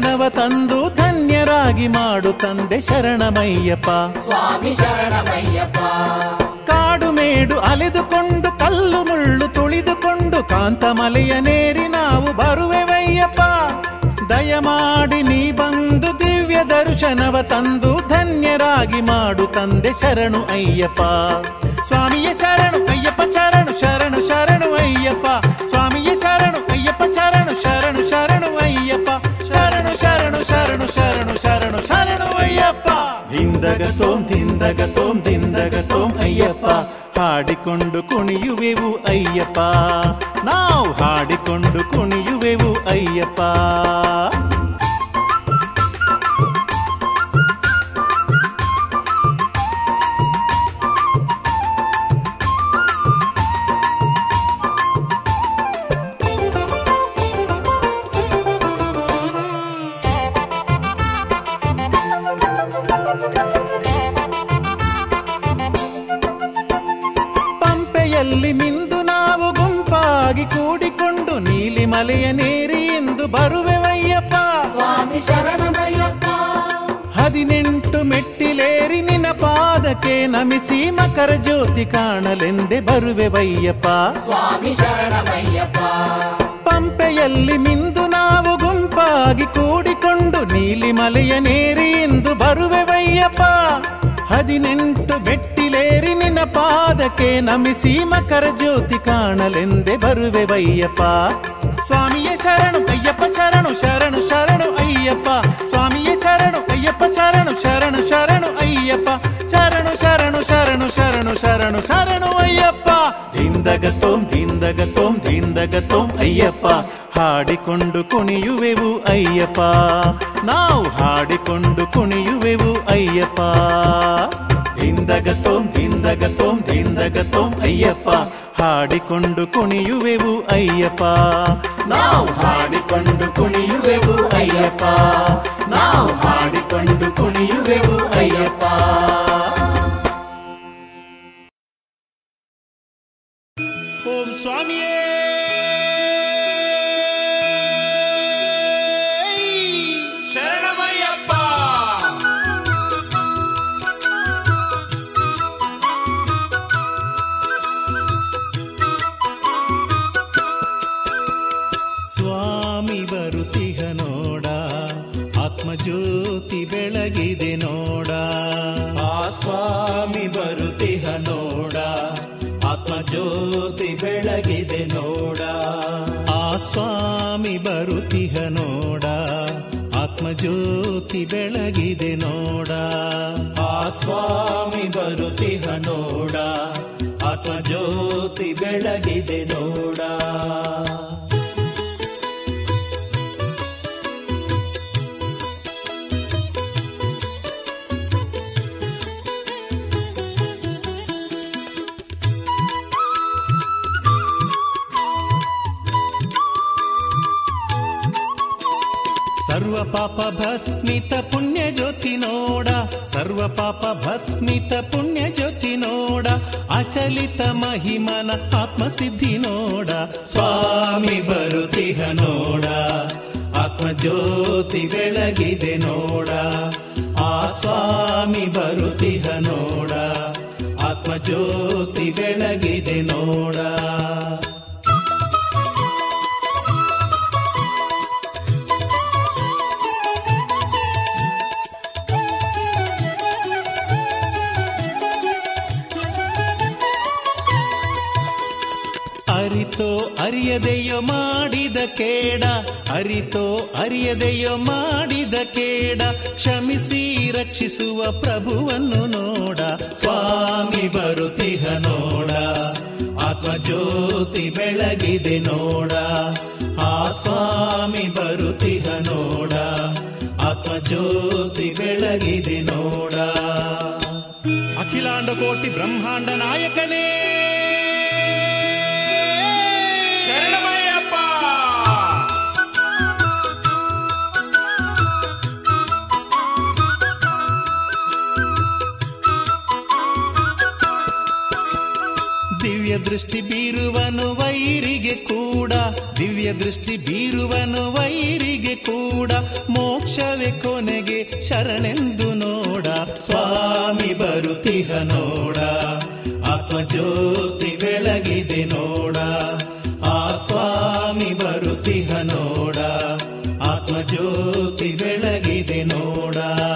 ದರುಶನವ ತಂದು ಧನ್ಯರಾಗಿ ಮಾಡು ತಂದೆ ಶರಣಮಯ್ಯಪ್ಪ ಸ್ವಾಮಿ ಶರಣಮಯ್ಯಪ್ಪ ಕಾಡು ಮೇಡು ಅಲೆದುಕೊಂಡು ಕಲ್ಲು ಮುಳ್ಳು ತುಳಿದುಕೊಂಡು ಕಾಂತಮಲೆಯ ನೇರಿ ನಾವು ಬರುವೆವಯ್ಯಪ್ಪ ದಯಮಾಡಿ ನೀ ಬಂದು ದಿವ್ಯ ದರ್ಶನವ ತಂದು ಧನ್ಯರಾಗಿ ಮಾಡು ತಂದೆ ಶರಣು ಅಯ್ಯಪ್ಪ ಸ್ವಾಮಿಯ ಶರಣು ಅಯ್ಯಪ್ಪ ಶರಣು ಶರಣು ಶರಣು ಅಯ್ಯಪ್ಪ ಸ್ವಾಮಿಯ ಶರಣು ಅಯ್ಯಪ್ಪ ಶರಣು ಶರಣು ಶರಣು ಅಯ್ಯಪ್ಪ ಶರಣು ಶರಣು ಶರಣು ಶರಣು ಶರಣು ಶರಣು ಅಯ್ಯಪ್ಪ ದಿಂದಗ ತೋಂ ದಿಂದಗ ತೋಂ ದಿಂದಗ ತೋಂ ಅಯ್ಯಪ್ಪ ಹಾಡಿಕೊಂಡು ಕುಣಿಯುವೆವು ಅಯ್ಯಪ್ಪ ನಾವು ಹಾಡಿಕೊಂಡು ಕುಣಿಯುವೆವು ಅಯ್ಯಪ್ಪ ಪಂಪೆಯಲ್ಲಿ ಮಿಂದು ನಾವು ಗುಂಪಾಗಿ ಕೂಡಿಕೊಂಡು ನೀಲಿ ಮಲೆಯ ನೇರಿ ಎಂದು ಬರುವೆವಯ್ಯಪ್ಪ ಸ್ವಾಮಿ ಶರಣಮಯ್ಯಪ್ಪ ಹದಿನೆಂಟು ಮೆಟ್ಟಿಲೇರಿ ನಿನ್ನ ಪಾದಕ್ಕೆ ನಮಿಸಿ ಮಕರ ಜ್ಯೋತಿ ಕಾಣಲೆಂದೆ ಬರುವೆವಯ್ಯಪ್ಪ ಸ್ವಾಮಿ ಶರಣಮಯ್ಯಪ್ಪ ಪಂಪೆಯಲ್ಲಿ ಮಿಂದು ನಾವು ಗುಂಪಾಗಿ ಕೂಡಿಕೊಂಡು ನೀಲಿ ಮಲೆಯ ನೇರಿ ಎಂದು ಬರುವೆವಯ್ಯಪ್ಪ ಹದಿನೆಂಟು ಮೆಟ್ಟಿಲೇರಿ ನಿನ್ನ ಪಾದಕ್ಕೆ ನಮಿಸಿ ಮಕರ ಜ್ಯೋತಿ ಕಾಣಲೆಂದೆ ಬರುವೆವಯ್ಯಪ್ಪ ಸ್ವಾಮಿಯ ಶರಣು ಅಯ್ಯಪ್ಪ ಶರಣು ಶರಣು ಶರಣು ಅಯ್ಯಪ್ಪ ಸ್ವಾಮಿಯ ಶರಣು ಅಯ್ಯಪ್ಪ ಶರಣು ಶರಣು ಶರಣು ಅಯ್ಯಪ್ಪ ಶರಣು ಶರಣು ಶರಣು ಶರಣು ಶರಣು ಶರಣು ಅಯ್ಯಪ್ಪ ದಿಂದಗ ತೋಂ ದಿಂದಗ ತೋಂ ದಿಂದಗ ತೋಂ ಅಯ್ಯಪ್ಪ ಹಾಡಿಕೊಂಡು ಕುಣಿಯುವೆವು ಅಯ್ಯಪ್ಪ ನಾವು ಹಾಡಿಕೊಂಡು ಕುಣಿಯುವೆವು ಅಯ್ಯಪ್ಪ ದಿಂದಗ ತೋಂ ದಿಂದಗ ತೋಂ ದಿಂದಗ ತೋಂ ಅಯ್ಯಪ್ಪ ಹಾಡಿಕೊಂಡು ಕುಣಿಯುವೆವು ಅಯ್ಯಪ್ಪ ನಾವು ಹಾಡಿಕೊಂಡು ಕುಣಿಯುವೆವು ಅಯ್ಯಪ್ಪ ನಾವು ಹಾಡಿಕೊಂಡು ಕುಣಿಯುವೆವು ಅಯ್ಯಪ್ಪ ಓಂ ಸ್ವಾಮಿಯೇ ಶರಣಮಯ್ಯಪ್ಪ ಸ್ವಾಮಿ ಬರುತಿಹ ನೋಡ ಆತ್ಮಜ್ಯೋತಿ ಬೆಳಗಿದೆ ನೋಡ ಆ ಸ್ವಾಮಿ ಬರುತ್ತಿಹ ನೋಡ ಆತ್ಮಜ್ಯೋತಿ ಬೆಳಗಿದೆ ನೋಡ ಆ ಸ್ವಾಮಿ ಬರುತಿಹ ನೋಡ ಆತ್ಮಜ್ಯೋತಿ ಬೆಳಗಿದೆ ನೋಡ ಆ ಸ್ವಾಮಿ ಬರುತ್ತಿಹ ನೋಡ ಆತ್ಮಜ್ಯೋತಿ ಬೆಳಗಿದೆ ನೋಡ ಸರ್ವ ಪಾಪ ಭಸ್ಮಿತ ಪುಣ್ಯ ಜ್ಯೋತಿ ನೋಡ ಸರ್ವ ಪಾಪ ಭಸ್ಮಿತ ಪುಣ್ಯ ಜ್ಯೋತಿ ನೋಡ ಅಚಲಿತ ಮಹಿಮನ ಆತ್ಮಸಿದ್ಧಿ ನೋಡ ಸ್ವಾಮಿ ಬರುತ್ತಿಹ ನೋಡ ಆತ್ಮಜ್ಯೋತಿ ಬೆಳಗಿದೆ ನೋಡ ಆ ಸ್ವಾಮಿ ಬರುತ್ತಿಹ ನೋಡ ಆತ್ಮಜ್ಯೋತಿ ಬೆಳಗಿದೆ ನೋಡ ಅರಿತೋ ಅರಿಯದೆಯೋ ಮಾಡಿದ ಕೇಡ ಅರಿತೋ ಅರಿಯದೆಯೋ ಮಾಡಿದ ಕೇಡ ಕ್ಷಮಿಸಿ ರಕ್ಷಿಸುವ ಪ್ರಭುವನ್ನು ನೋಡ ಸ್ವಾಮಿ ಬರುತ್ತಿಹ ನೋಡ ಆತ್ಮಜ್ಯೋತಿ ಬೆಳಗಿದೆ ನೋಡ ಆ ಸ್ವಾಮಿ ಬರುತ್ತಿಹ ನೋಡ ಆತ್ಮಜ್ಯೋತಿ ಬೆಳಗಿದೆ ನೋಡ ಅಖಿಲಾಂಡ ಕೋಟಿ ಬ್ರಹ್ಮಾಂಡ ನಾಯಕನೇ ಶರಣಮಯ್ಯಪ್ಪ ದಿವ್ಯ ದೃಷ್ಟಿ ಬೀರುವನು ವೈರಿಗೆ ಕೂಡ ದಿವ್ಯ ದೃಷ್ಟಿ ಬೀರುವನು ವೈರಿಗೆ ಮುಕ್ತಿಗೆ ಕೂಡ ಮೋಕ್ಷವೇ ಕೊನೆಗೆ ಶರಣೆಂದು ನೋಡ ಸ್ವಾಮಿ ಬರುತ್ತಿಹ ನೋಡ ಆತ್ಮಜ್ಯೋತಿ ಬೆಳಗಿದೆ ನೋಡ ಆ ಸ್ವಾಮಿ ಬರುತ್ತಿಹ ನೋಡ ಆತ್ಮಜ್ಯೋತಿ ಬೆಳಗಿದೆ ನೋಡ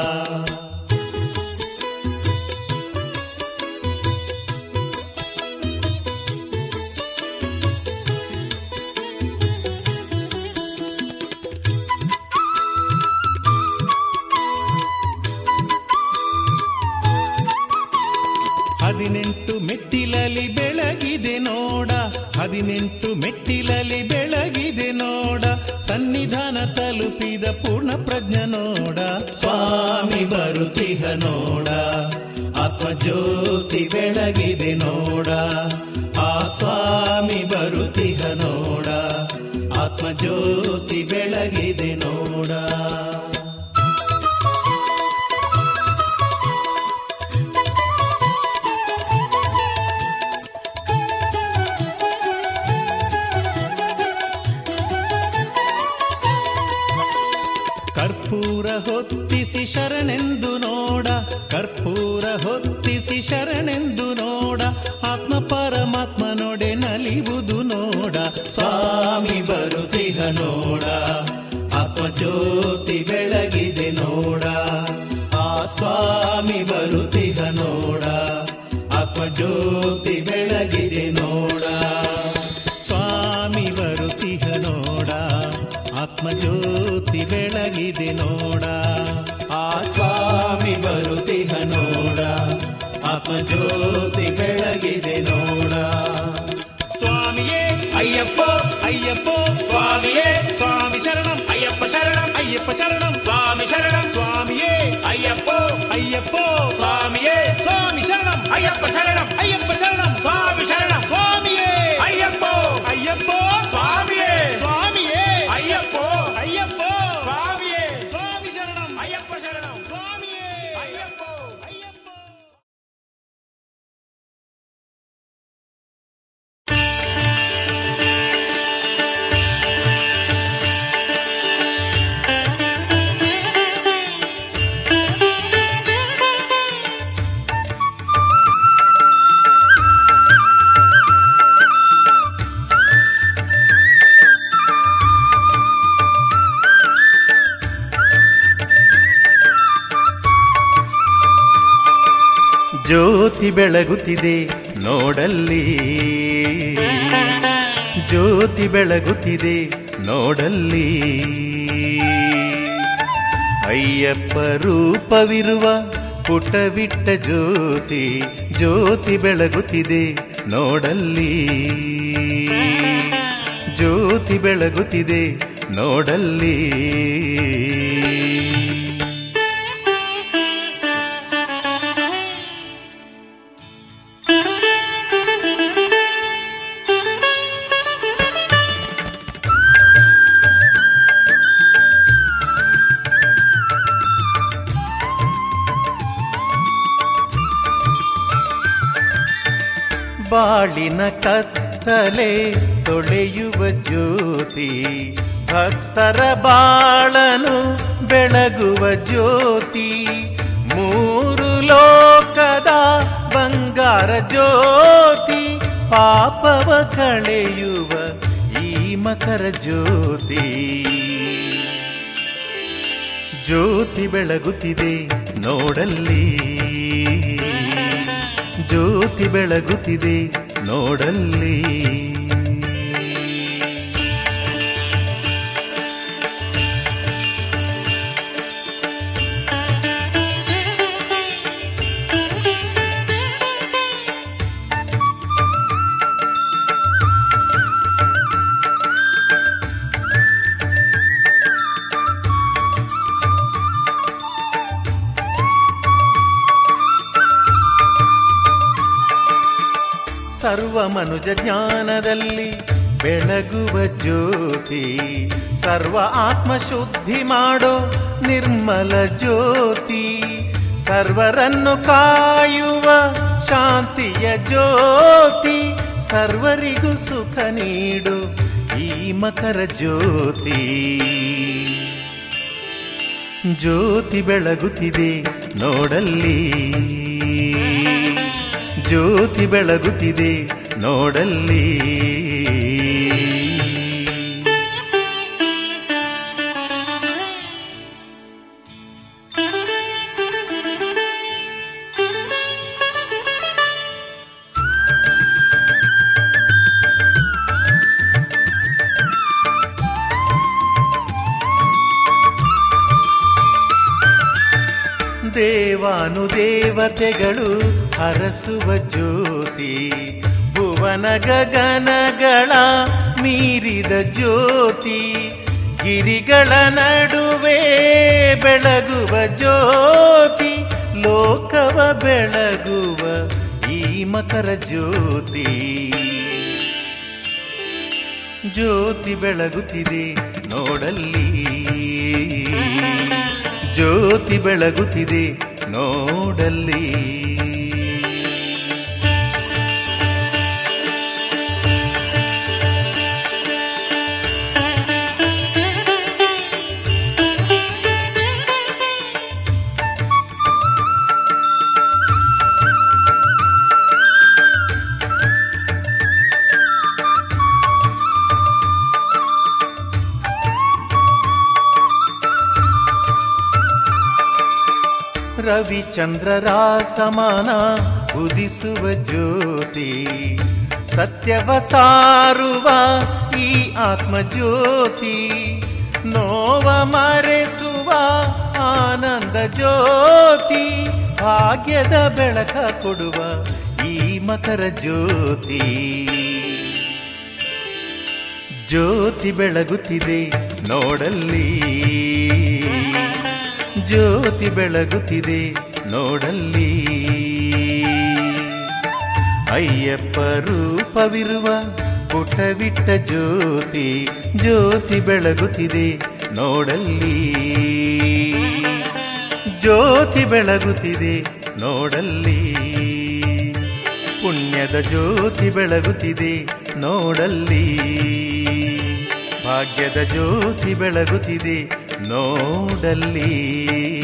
ಹದಿನೆಂಟು ಮೆಟ್ಟಿಲಲ್ಲಿ ಬೆಳಗಿದೆ ನೋಡ ಹದಿನೆಂಟು ಮೆಟ್ಟಿಲಲ್ಲಿ ಬೆಳಗಿದೆ ನೋಡ ಸನ್ನಿಧಾನ ತಲುಪಿದ ಪೂರ್ಣ ಪ್ರಜ್ಞ ನೋಡ ಸ್ವಾಮಿ ಬರುತ್ತಿಹ ನೋಡ ಆತ್ಮಜ್ಯೋತಿ ಬೆಳಗಿದೆ ನೋಡ ಆ ಸ್ವಾಮಿ ಬರುತ್ತಿಹ ನೋಡ ಆತ್ಮಜ್ಯೋತಿ ಬೆಳಗಿದೆ ನೋಡ ಕರ್ಪೂರ ಹೊತ್ತಿಸಿ ಶರಣೆಂದು ನೋಡ ಕರ್ಪೂರ ಹೊತ್ತಿಸಿ ಶರಣೆಂದು ನೋಡ ಆತ್ಮ ಪರಮಾತ್ಮ ನೊಡೆ ನಲಿವುದು ನೋಡ ಸ್ವಾಮಿ ಬರುತ್ತಿಹ ನೋಡ ಆತ್ಮಜ್ಯೋತಿ ಬೆಳಗಿದೆ ನೋಡ ಆ ಸ್ವಾಮಿ ಬರುತ್ತಿಹ ನೋಡ ಆತ್ಮಜ್ಯೋತಿ ಬೆಳಗಿದೆ ನೋಡ ಸ್ವಾಮಿ ಬರುತ್ತಿಹ ನೋಡ ಆತ್ಮಜ್ಯೋತಿ ಬೆಳಗಿದೆ ನೋಡ ಆ ಸ್ವಾಮಿ ಬರುತ್ತಿಹ ನೋಡ ಆತ್ಮಜ್ಯೋತಿ ಬೆಳಗಿದೆ ನೋಡ ಸ್ವಾಮಿಯೇ ಅಯ್ಯಪ್ಪ ಅಯ್ಯಪ್ಪ ಸ್ವಾಮಿಯೇ ಸ್ವಾಮಿ ಶರಣಂ ಅಯ್ಯಪ್ಪ ಶರಣಂ ಅಯ್ಯಪ್ಪ ಶರಣಂ ಸ್ವಾಮಿ ಶರಣಂ ಸ್ವಾಮಿಯೇ ಅಯ್ಯಪ್ಪ ಅಯ್ಯಪ್ಪ ಸ್ವಾಮಿಯೇ ಸ್ವಾಮಿ ಶರಣಂ ಅಯ್ಯಪ್ಪ ಶರಣಂ ಅಯ್ಯಪ್ಪ ಶರಣಂ ಸ್ವಾಮಿ ಶರಣಂ ಸ್ವಾಮಿಯೇ ಅಯ್ಯಪ್ಪ ಅಯ್ಯಪ್ಪ ಸ್ವಾಮಿಯೇ ಸ್ವಾಮಿಯೇ ಅಯ್ಯಪ್ಪ ಅಯ್ಯಪ್ಪ ಸ್ವಾಮಿಯೇ ಸ್ವಾಮಿ ಶರಣಂ ಅಯ್ಯಪ್ಪ ಶರಣಂ ಸ್ವಾಮಿಯೇ ಅಯ್ಯಪ್ಪ ಅಯ್ಯಪ್ಪ ಜ್ಯೋತಿ ಬೆಳಗುತ್ತಿದೆ ನೋಡಲ್ಲಿ ಜ್ಯೋತಿ ಬೆಳಗುತ್ತಿದೆ ನೋಡಲ್ಲಿ ಅಯ್ಯಪ್ಪ ರೂಪವಿರುವ ಪುಟವಿಟ್ಟ ಜ್ಯೋತಿ ಜ್ಯೋತಿ ಬೆಳಗುತ್ತಿದೆ ನೋಡಲ್ಲಿ ಜ್ಯೋತಿ ಬೆಳಗುತ್ತಿದೆ ನೋಡಲ್ಲಿ ಬಾಳಿನ ಕತ್ತಲೆ ತೊಳೆಯುವ ಜ್ಯೋತಿ ಭಕ್ತರ ಬಾಳನು ಬೆಳಗುವ ಜ್ಯೋತಿ ಮೂರು ಲೋಕದ ಬಂಗಾರ ಜ್ಯೋತಿ ಪಾಪವ ಕಳೆಯುವ ಈ ಮಕರ ಜ್ಯೋತಿ ಜ್ಯೋತಿ ಬೆಳಗುತ್ತಿದೆ ನೋಡಲ್ಲಿ ಜ್ಯೋತಿ ಬೆಳಗುತ್ತಿದೆ ನೋಡಲ್ಲಿ ಸರ್ವ ಮನುಜ ಜ್ಞಾನದಲ್ಲಿ ಬೆಳಗುವ ಜ್ಯೋತಿ ಸರ್ವ ಆತ್ಮ ಶುದ್ಧಿ ಮಾಡೋ ನಿರ್ಮಲ ಜ್ಯೋತಿ ಸರ್ವರನ್ನು ಕಾಯುವ ಶಾಂತಿಯ ಜ್ಯೋತಿ ಸರ್ವರಿಗೂ ಸುಖ ನೀಡು ಈ ಮಕರ ಜ್ಯೋತಿ ಜ್ಯೋತಿ ಬೆಳಗುತ್ತಿದೆ ನೋಡಲ್ಲಿ ಜ್ಯೋತಿ ಬೆಳಗುತ್ತಿದೆ ನೋಡಲ್ಲಿ ದೇವಾನುದೇವತೆಗಳು ಹರಸುವ ಜ್ಯೋತಿ ಭುವನ ಗಗನಗಳ ಮೀರಿದ ಜ್ಯೋತಿ ಗಿರಿಗಳ ನಡುವೆ ಬೆಳಗುವ ಜ್ಯೋತಿ ಲೋಕವ ಬೆಳಗುವ ಈ ಮಕರ ಜ್ಯೋತಿ ಜ್ಯೋತಿ ಬೆಳಗುತ್ತಿದೆ ನೋಡಲ್ಲಿ ಜ್ಯೋತಿ ಬೆಳಗುತ್ತಿದೆ ನೋಡಲ್ಲಿ ರವಿಚಂದ್ರರ ಸಮಾನ ಉದಿಸುವ ಜ್ಯೋತಿ ಸತ್ಯವ ಸಾರುವ ಈ ಆತ್ಮಜ್ಯೋತಿ ನೋವ ಮರೆಸುವ ಆನಂದ ಜ್ಯೋತಿ ಭಾಗ್ಯದ ಬೆಳಕ ಕೊಡುವ ಈ ಮಕರ ಜ್ಯೋತಿ ಜ್ಯೋತಿ ಬೆಳಗುತ್ತಿದೆ ನೋಡಲ್ಲಿ ಜ್ಯೋತಿ ಬೆಳಗುತ್ತಿದೆ ನೋಡಲ್ಲಿ ಅಯ್ಯಪ್ಪ ರೂಪವಿರುವ ಪುಟವಿಟ್ಟ ಜ್ಯೋತಿ ಜ್ಯೋತಿ ಬೆಳಗುತ್ತಿದೆ ನೋಡಲ್ಲಿ ಜ್ಯೋತಿ ಬೆಳಗುತ್ತಿದೆ ನೋಡಲ್ಲಿ ಪುಣ್ಯದ ಜ್ಯೋತಿ ಬೆಳಗುತ್ತಿದೆ ನೋಡಲ್ಲಿ ಭಾಗ್ಯದ ಜ್ಯೋತಿ ಬೆಳಗುತ್ತಿದೆ ನೋಡಲ್ಲಿ